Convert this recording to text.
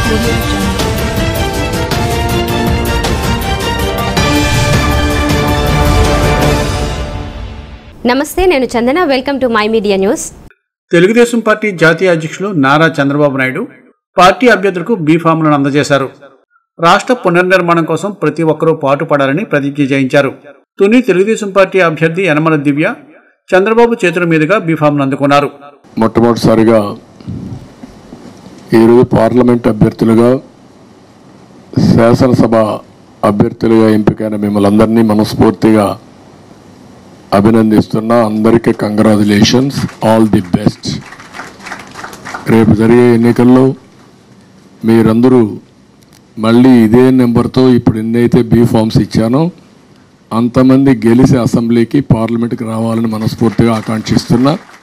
Audio Jungle. నమస్తే నేను Chandana welcome to my media news Telugu Desam party జాతీయ అధ్యక్షులు నారా చంద్రబాబు నాయుడు పార్టీ అభ్యర్థులకు బీఫామ్లను అందజేశారు రాష్ట్ర పునర్నిర్మాణం కోసం ప్రతి ఒక్కరూ పాటుపడాలని ప్రతిజ్ఞ చేయించారు తుని తెలుగుదేశం పార్టీ అభ్యర్థి యనమల దివ్య చంద్రబాబు చేతుల మీదుగా బీఫామ్ను అందుకున్నారు మొట్టమొదటిసారిగా ఈరోజు పార్లమెంట్ అభ్యర్థులుగా శాసనసభ అభ్యర్థులుగా ఎంపికైన మిమ్మల్ని అందరినీ మనస్ఫూర్తిగా అభినందిస్తున్నా అందరికీ కంగ్రాచులేషన్స్ ఆల్ ది బెస్ట్ రేపు జరిగే ఎన్నికల్లో మీరందరూ మళ్ళీ ఇదే నెంబర్తో ఇప్పుడు ఎన్నైతే బీ ఫామ్స్ ఇచ్చానో అంతమంది గెలిచి అసెంబ్లీకి పార్లమెంట్కి రావాలని మనస్ఫూర్తిగా ఆకాంక్షిస్తున్నా